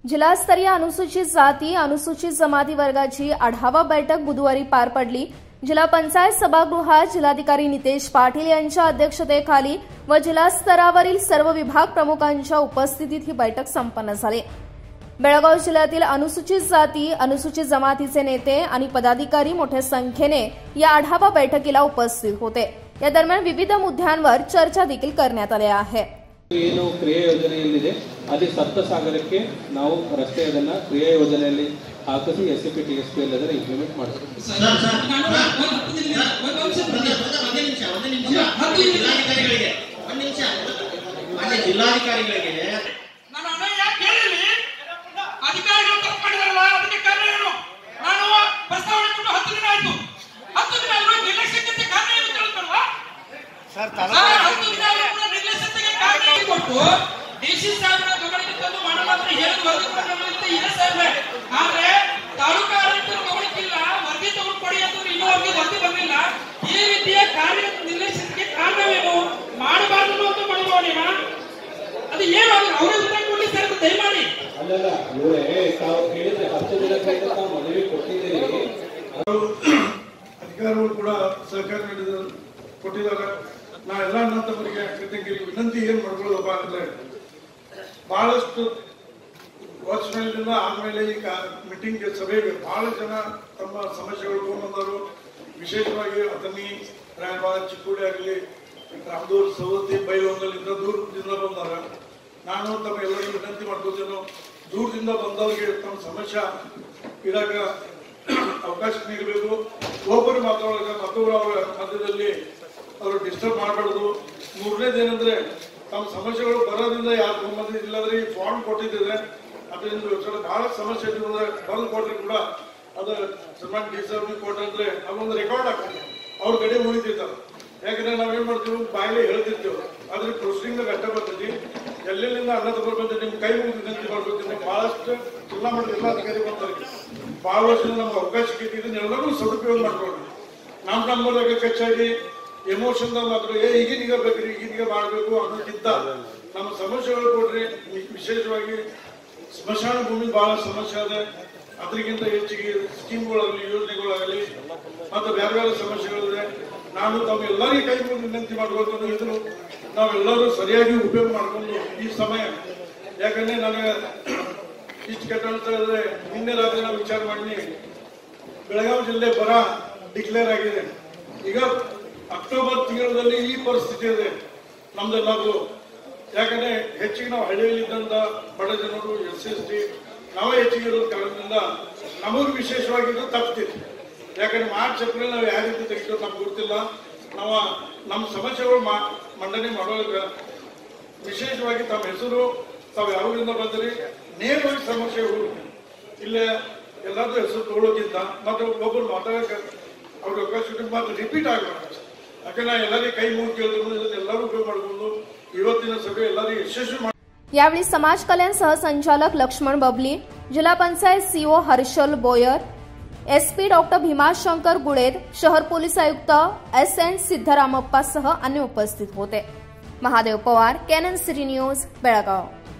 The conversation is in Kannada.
जिल्हास्तरीय अनुसूचित जाती अनुसूचित जमाती वर्गाची आढावा बैठक बुधवारी पार पडली जिल्हा पंचायत सभागृहात जिल्हाधिकारी नितेश पाटील यांच्या अध्यक्षतेखाली व जिल्हास्तरावरील सर्व विभाग प्रमुखांच्या उपस्थितीत ही बैठक संपन्न झाली बेळगाव जिल्ह्यातील अनुसूचित जाती अनुसूचित जमातीचे नेते आणि पदाधिकारी मोठ्या संख्येने या आढावा बैठकीला उपस्थित होते या दरम्यान विविध मुद्द्यांवर चर्चा देखील करण्यात आल्या आहे ಏನು ಕ್ರಿಯಾ ಯೋಜನೆಯಲ್ಲಿದೆ ಅಲ್ಲಿ ಸಪ್ತಸಾಗರಕ್ಕೆ ನಾವು ರಸ್ತೆ ಅದನ್ನ ಕ್ರಿಯಾ ಯೋಜನೆಯಲ್ಲಿ ಹಾಕಿಸಿ S C P T S P ಅಲ್ಲಿ ಅದನ್ನ ಇಂಪ್ಲಿಮೆಂಟ್ ಮಾಡ್ತೀವಿ ಸರ್, ಸರ್, ಒಂದೇ ಒಂದೇ ನಿಮಿಷ ಒಂದೇ ನಿಮಿಷ ಜಿಲ್ಲಾಧಿಕಾರಿಗಳಿಗೆ ಒಂದ್ ನಿಮಿಷ ಮಾನ್ಯ ಜಿಲ್ಲಾಧಿಕಾರಿಗಳಿಗೆ ನಾನು ಹಣ ಯಾಕೆ ಹೇಳಿಲ್ಲ ಅಧಿಕಾರಿಗಳು ತಪ್ಪು ಮಾಡಿದಾರಲ್ಲ ಅದಕ್ಕೆ ಕಾರಣ ಏನು ನಾನು ಪ್ರಸ್ತಾವನೆ ಕೊಟ್ಟು ಹತ್ತು ದಿನ ಆಯ್ತು ಹತ್ತು ದಿನ ಆದ್ರೂ ನಿರ್ಲಕ್ಷ್ಯಕ್ಕೆ ಕಾರಣ ಏನು ಕೇಳ್ತಾರಲ್ಲ ಸರ್ ಹತ್ತು ದಿನ ಆದ್ರೂ ಕೂಡ ನಿರ್ಲಕ್ಷ್ಯತೆಗೆ ಕಾರಣ ಏನು ಕೊಟ್ಟು ಡಿಸಿ ಸಾಹೇಬರ ಗಮನಕ್ಕೆ ತಂದು ಮಾಡಲ್ಲ ಅಂತ ಹೇಳಿದ ವರದಿ ಕೊಡಲಿಲ್ಲ ಇದೆ ಸಾಹೇಬ್ರೆ ಆದ್ರೆ ತಾಲೂಕು ಆಡಳಿತರ ಗಮನಕ್ಕಿಲ್ಲ ವರದಿ ತಗೊಂಡು ಕೊಡಿ ಅಂತ ಇನ್ನೂವರೆಗೆ ವರದಿ ಬಂದಿಲ್ಲ ಈ ರೀತಿಯ ಕಾರ್ಯ ನಿರ್ಲಕ್ಷ್ಯತೆಗೆ ಕಾರಣವೇನು ಮಾಡಬಾರದು ಅಂತ ಮಾಡಿರುವ ನೀವ ಅದು ಏನು ಅದು ಅವರೇ ಉತ್ತರ ಕೊಡ್ಲಿ ಸರ್ ಅದು ದಯಮಾಡಿ ಅಲ್ಲಲ್ಲ ಇವರೇ ತಾವು ಹೇಳಿದ್ರೆ ಹತ್ತು ದಿನಕ್ಕಾಗಿ ತಾವು ಮನವಿ ಕೊಟ್ಟಿದ್ದೀರಿ ಅಧಿಕಾರಿಗಳು ಕೂಡ ಸಹಕಾರ ನೀಡಿದ ಕೊಟ್ಟಿದ್ದಾರೆ ನಾ ಎಲ್ಲ ನನ್ನವರಿಗೆ ಕೃತಜ್ಞ ವಿನಂತಿ ಏನ್ ಮಾಡ್ಕೊಳ್ಳೋದಪ್ಪ ಅಂದ್ರೆ ಬಹಳಷ್ಟು ವರ್ಷಗಳಿಂದ ಆದ್ಮೇಲೆ ಈ ಮೀಟಿಂಗ್ ಸಭೆಗೆ ಬಹಳ ಜನ ತಮ್ಮ ಸಮಸ್ಯೆಗಳು ತಗೊಂಡ್ಬಂದರು ವಿಶೇಷವಾಗಿ ಅಥಣಿ ರಾಯಬಾಗ್ ಚಿಕ್ಕೋಡಿ ಆಗಲಿ ರಾಮದೂರ್ ಸವದತ್ತಿ ಬೈಲೊಂಗಲಿಂದ ದೂರದಿಂದ ಬಂದಾರ ನಾನು ತಮ್ಮ ಎಲ್ಲರಿಗೂ ವಿನಂತಿ ಮಾಡ್ಕೋತೇನೆ ದೂರದಿಂದ ಬಂದವರಿಗೆ ತಮ್ಮ ಸಮಸ್ಯೆ ಇಡಾಕ ಅವಕಾಶ ನೀಡಬೇಕು ಒಬ್ಬರು ಮಾತಾಡೋಕೆ ಮತ್ತೊಬ್ಬರು ಅವರ ಮಧ್ಯದಲ್ಲಿ ಅವರು ಡಿಸ್ಟರ್ಬ್ ಮಾಡಬಾರ್ದು ಮೂರನೇದೇನೆಂದ್ರೆ ತಮ್ಮ ಸಮಸ್ಯೆಗಳು ಬರೋದ್ರಿಂದ ಯಾರು ಸಂಬಂಧ ಇಲ್ಲಾಂದ್ರೆ ಈ ಫಾರ್ಮ್ ಕೊಟ್ಟಿದ್ದೇವೆ ಅದರಿಂದ ಸ್ವಲ್ಪ ಬಹಳ ಸಮಸ್ಯೆ ಇದ್ದಿದ್ರೆ ಬಂದು ಕೊಟ್ಟರೆ ಕೂಡ ಅದು ಸನ್ಮಾನ್ ಡಿ ಸಿ ಅವ್ರಿಗೆ ಕೊಟ್ಟಂದ್ರೆ ಅದೊಂದು ರೆಕಾರ್ಡ್ ಆಗ್ತದೆ ಅವ್ರ ಕಡೆ ಉಳಿತಿರ್ತಾರೆ ಯಾಕಂದ್ರೆ ನಾವೇನ್ ಮಾಡ್ತೀವಿ ಬಾಯಿಲೆ ಹೇಳ್ತಿರ್ತೇವೆ ಆದ್ರೆ ಪ್ರೊಸೀಡಿಂಗ್ ಅಷ್ಟ ಬರ್ತೈತಿ ಎಲ್ಲೆಲ್ಲಿಂದ ಅನ್ನ ತಗೊಳ್ಬಂದ್ರೆ ನಿಮ್ ಕೈ ಮುಗಿದು ನಿಂತು ಬರ್ಬೇಕು ಬಹಳಷ್ಟು ಜಿಲ್ಲಾ ಮಟ್ಟದ ಎಲ್ಲ ಅಧಿಕಾರಿ ಬರ್ತಾರೆ ಬಹಳ ವರ್ಷದಿಂದ ನಮ್ಗೆ ಅವಕಾಶ ಸಿಕ್ಕಿದ್ದು ಇದನ್ನೆಲ್ಲರೂ ಸದುಪಯೋಗ ಮಾಡ್ಕೊಳ್ಳಿ ನಮ್ಮ ನಮ್ಮದಾಗ ಕಚ್ಚಾಗಿ ಎಮೋಷನ್ ಮಾತ್ರ ಏ ಈಗಿನೀಗ ಬೇಕ್ರಿ ಈಗಿನೀಗ ಮಾಡಬೇಕು ಅನ್ನೋಕ್ಕಿಂತ ನಮ್ಮ ಸಮಸ್ಯೆಗಳು ಕೊಡ್ರಿ ವಿ- ವಿಶೇಷವಾಗಿ ಸ್ಮಶಾನ ಭೂಮಿ ಬಹಳ ಸಮಸ್ಯೆ ಇದೆ ಅದಕ್ಕಿಂತ ಹೆಚ್ಚಿಗೆ ಸ್ಕೀಮ್ಗಳಾಗಲಿ ಯೋಜನೆಗಳಾಗಲಿ ಮತ್ತು ಬೇರೆ ಬೇರೆ ಸಮಸ್ಯೆಗಳಿದೆ ನಾನು ತಮ್ಮ ಎಲ್ಲರಿಗೂ ಕೈ ಮುಗಿದು ವಿನಂತಿ ಮಾಡ್ಬೇಕು ಇದನ್ನು ನಾವೆಲ್ಲರೂ ಸರಿಯಾಗಿ ಉಪಯೋಗ ಮಾಡ್ಕೊಂಡು ಈ ಸಮಯ ಯಾಕಂದ್ರೆ ನನಗೆ ಇಷ್ಟು ಕೆಟ್ಟ ಅನ್ಸ್ತಾ ಇದ್ರೆ ನಿನ್ನೆ ರಾತ್ರಿ ನಾವು ವಿಚಾರ ಮಾಡಿ ಬೆಳಗಾವಿ ಜಿಲ್ಲೆ ಬರ ಡಿಕ್ಲೇರ್ ಆಗಿದೆ ಈಗ ಅಕ್ಟೋಬರ್ ತಿಂಗಳಲ್ಲಿ ಈ ಪರಿಸ್ಥಿತಿ ಇದೆ ನಮ್ದೆಲ್ಲದು ಯಾಕಂದ್ರೆ ಹೆಚ್ಚಿಗೆ ನಾವು ಹಳ್ಳಿಯಲ್ಲಿ ಇದ್ದಂತ ಬಡ ಜನರು ಎಸ್ ಎಸ್ ಟಿ ನಾವೇ ಹೆಚ್ಚಿಗೆ ಇರೋದ್ ಕಾರಣದಿಂದ ನಮಗೂ ವಿಶೇಷವಾಗಿ ಇದು ತಪ್ತಿತ್ತು ಯಾಕಂದ್ರೆ ಮಾರ್ಚ್ ಏಪ್ರಿಲ್ ನಾವು ಯಾವ ರೀತಿ ತೆಗಿತೀವಿ ನಮ್ಗೆ ಗೊತ್ತಿಲ್ಲ ನಾವು ನಮ್ಮ ಸಮಸ್ಯೆಗಳು ಮಾ- ಮಂಡನೆ ಮಾಡುವಾಗ ವಿಶೇಷವಾಗಿ ತಮ್ಮ ಹೆಸರು ತಾವು ಯಾವಾಗಿಂದ ಬಂದ್ರಿ ನೇರವಾಗಿ ಸಮಸ್ಯೆ ಹುಡುಕಿ ಇಲ್ಲೇ ಎಲ್ಲಾದ್ರೂ ಹೆಸರು ತಗೊಳ್ಳೋಕ್ಕಿಂತ ಮತ್ತೆ ಒಬ್ಬರು ಮಾತಾಡಕ್ಕೆ ಅವ್ರಿಗೆ ಅವಕಾಶ ಕೊಟ್ಟು ಮತ್ತೆ ರಿಪೀಟ್ ಆಗಬಾರ್ದು ಯಾಕಂದ್ರೆ ನಾ ಎಲ್ಲರಿಗೂ ಕೈ ಮುಗಿ ಕೇಳಿದ್ರು ಇದನ್ನೆಲ್ಲರೂ ಉಪಯೋಗ ಮಾಡಿಕೊಂಡು ಇವತ್ತಿನ ಸಭೆ ಎಲ್ಲರಿಗೂ ಯಶಸ್ವಿ ಮಾಡಿ यावेळी समाज कल्याण सहसंचालक लक्ष्मण बबली जिल्हा panchayat CO Harshal Boyar SP doctor Bhimashankar Guled शहर पोलीस आयुक्त एस एन सिद्धरामप्पासह अन्य उपस्थित होते Mahadev Pawar Canon city news Belgaum